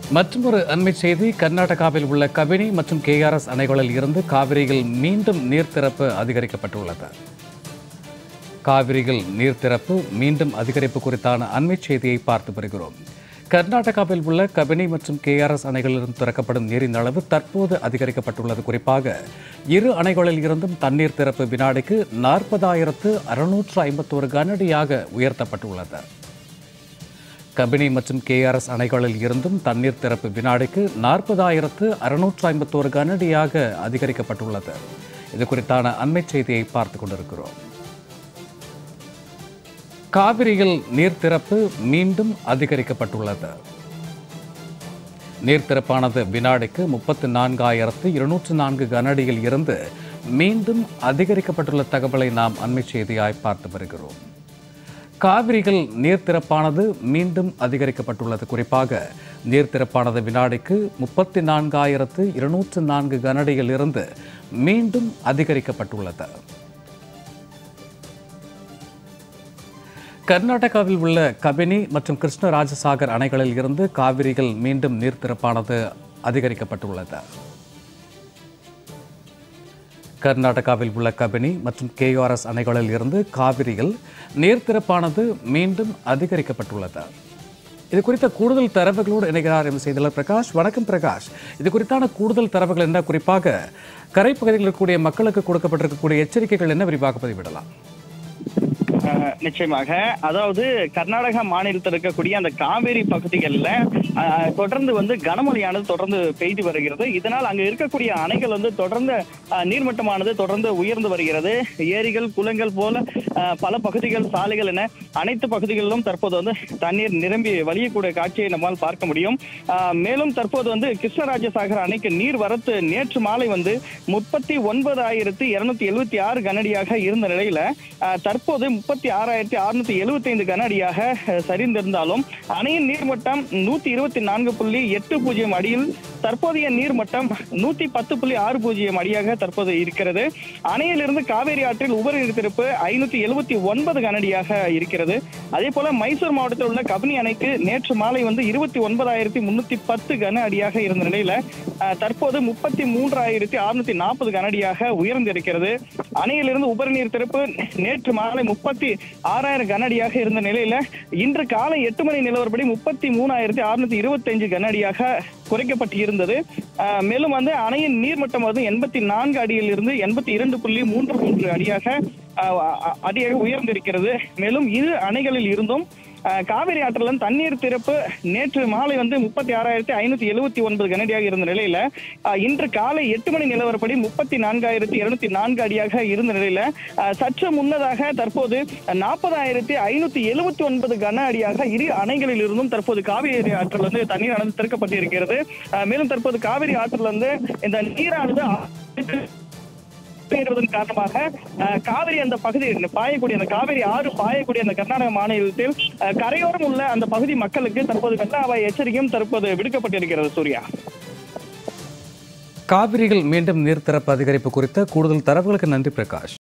மற்றொரு அண்மை செய்தி கர்நாடகாவில் உள்ள கபினி மற்றும் கேஆர்எஸ் அணைகளில் இருந்து காவிரியில் மீண்டும் நீர் திறப்பு அதிகரிக்கப்பட்டுள்ளது காவிரியில் நீர் திறப்பு மீண்டும் அதிகரிப்பு குறித்தான அண்மை செய்தியை பார்த்து வருகிறோம் கர்நாடகாவில் உள்ள கபினி மற்றும் கேஆர்எஸ் அணைகளிலிருந்து திறக்கப்படும் நீரின் அளவு தற்போது அதிகரிக்கப்பட்டுள்ளது குறிப்பாக இரு அணைகளில் இருந்தும் தண்ணீர் திறப்பு வினாடிக்கு நாற்பதாயிரத்து அறுநூற்று ஐம்பத்தோரு கனஅடியாக உயர்த்தப்பட்டுள்ளது கபினி மற்றும் கேஆர்எஸ் அணைகளில் இருந்தும் தண்ணீர் திறப்பு வினாடிக்கு நாற்பதாயிரத்து அறுநூற்று ஐம்பத்தோரு கனஅடியாக அதிகரிக்கப்பட்டுள்ளது இது குறித்தான அண்மை செய்தியை பார்த்து கொண்டிருக்கிறோம் காவிரியில் நீர் திறப்பு மீண்டும் அதிகரிக்கப்பட்டுள்ளது நீர் திறப்பானது வினாடிக்கு முப்பத்து நான்காயிரத்து இருநூற்று நான்கு கனஅடியில் இருந்து மீண்டும் அதிகரிக்கப்பட்டுள்ள தகவலை நாம் அண்மை செய்தியாய் பார்த்து வருகிறோம் காவிரியில் நீர் திறப்பானது மீண்டும் அதிகரிக்கப்பட்டுள்ளது குறிப்பாக நீர் திறப்பானது வினாடிக்கு முப்பத்தி நான்காயிரத்து இருநூற்று நான்கு கனஅடியில் இருந்து மீண்டும் அதிகரிக்கப்பட்டுள்ளது கர்நாடகாவில் உள்ள கபினி மற்றும் கிருஷ்ணராஜசாகர் அணைகளில் இருந்து காவிரியில் மீண்டும் நீர் திறப்பானது அதிகரிக்கப்பட்டுள்ளது கர்நாடகாவில் உள்ள கபினி மற்றும் கேஆர்எஸ் அணைகளில் இருந்து காவிரியில் நீர் திறப்பானது மீண்டும் அதிகரிக்கப்பட்டுள்ளது இது குறித்த கூடுதல் தரவுகளோடு இணைகிறார் எம் செய்தியாளர் பிரகாஷ் வணக்கம் பிரகாஷ் இது குறித்தான கூடுதல் தரவுகள் என்ன குறிப்பாக கரைப்பகுதியில் இருக்கக்கூடிய மக்களுக்கு கொடுக்கப்பட்டிருக்கக்கூடிய எச்சரிக்கைகள் என்ன விரிவாக பதிவிடலாம் அஹ், நிச்சயமாக அதாவது கர்நாடகா மாநிலத்தில் இருக்கக்கூடிய அந்த காவேரி பகுதிகளில் அஹ், தொடர்ந்து வந்து கனமழையானது தொடர்ந்து பெய்து வருகிறது இதனால் அங்க இருக்கக்கூடிய அணைகள் வந்து தொடர்ந்து அஹ், நீர்மட்டமானது தொடர்ந்து உயர்ந்து வருகிறது ஏரிகள் குளங்கள் போல அஹ், பல பகுதிகள் சாலைகள் என அனைத்து பகுதிகளிலும் தற்போது வந்து தண்ணீர் நிரம்பி வழியக்கூடிய காட்சியை நம்மால் பார்க்க முடியும் அஹ், மேலும் தற்போது வந்து கிருஷ்ணராஜசாகர் அணைக்கு நீர் வரத்து நேற்று மாலை வந்து முப்பத்தி ஒன்பதாயிரத்தி இருநூத்தி எழுபத்தி ஆறு கனடியாக இருந்த நிலையில அஹ், தற்போது முப்பத்தி ஆறாயிரத்தி அறுநூத்தி எழுபத்தி ஐந்து கனஅடியாக அஹ், சரிந்திருந்தாலும் அணையின் நீர்மட்டம் நூத்தி இருபத்தி நான்கு புள்ளி எட்டு பூஜ்ஜியம் அடியில் தற்போதைய நீர்மட்டம் நூத்தி பத்து புள்ளி ஆறு பூஜ்ஜியம் அடியாக தற்போது இருக்கிறது அணையிலிருந்து காவேரி ஆற்றில் உபரி நீர் திறப்பு ஐநூத்தி எழுபத்தி ஒன்பது கனஅடியாக இருக்கிறது அதே போல மைசூர் மாவட்டத்தில் உள்ள கபினி அணைக்கு நேற்று மாலை வந்து இருபத்தி ஒன்பதாயிரத்தி முன்னூத்தி பத்து கன அடியாக இருந்த நிலையில அஹ், தற்போது முப்பத்தி மூன்றாயிரத்தி அறுநூத்தி நாற்பது கனஅடியாக உயர்ந்திருக்கிறது அணையிலிருந்து உபரி நீர் திறப்பு நேற்று மாலை முப்பத்தி ஆறாயிரம் கனஅடியாக இருந்த நிலையில இன்று காலை எட்டு மணி நிலவரப்படி முப்பத்தி மூணாயிரத்தி அறுநூத்தி இருபத்தி அஞ்சு கனஅடியாக குறைக்கப்பட்டு இருந்தது அஹ், மேலும் வந்து அணையின் நீர்மட்டம் வந்து எண்பத்தி நான்கு அடியில் இருந்து எண்பத்தி இரண்டு புள்ளி மூன்று மூன்று அடியாக அஹ், அ- அடியாக உயர்ந்திருக்கிறது மேலும் இரு அணைகளில் இருந்தும் அஹ், காவிரி ஆற்றிலும் தண்ணீர் திறப்பு நேற்று மாலை வந்து முப்பத்தி ஆறாயிரத்தி ஐநூத்தி எழுபத்தி ஒன்பது கனடியாக இருந்த நிலையில அஹ், இன்று காலை எட்டு மணி நிலவரப்படி முப்பத்தி நான்காயிரத்தி இருநூத்தி நான்கு அடியாக இருந்த நிலையில அஹ், சற்று முன்னதாக தற்போது நாற்பதாயிரத்தி ஐநூத்தி எழுபத்தி ஒன்பது கன அடியாக இரு அணைகளில் இருந்தும் தற்போது காவிரி ஆற்றில் வந்து தண்ணீர் ஆனது திறக்கப்பட்டிருக்கிறது அஹ், மேலும் தற்போது காவிரி ஆற்றில் வந்து இந்த நீரானது பெறுவதன் காரணமாக அஹ், காவிரி அந்த பகுதி பாயக்கூடிய அந்த காவிரி ஆறு பாயக்கூடிய அந்த கர்நாடக மாநிலத்தில் அஹ், கரையோரம் உள்ள அந்த பகுதி மக்களுக்கு தற்போது வெள்ள அபாய எச்சரிக்கையும் தற்போது விடுக்கப்பட்டிருக்கிறது சூர்யா காவிரியில் மீண்டும் நீர் திறப்பு அதிகரிப்பு குறித்த கூடுதல் தரவுகளுக்கு நன்றி பிரகாஷ்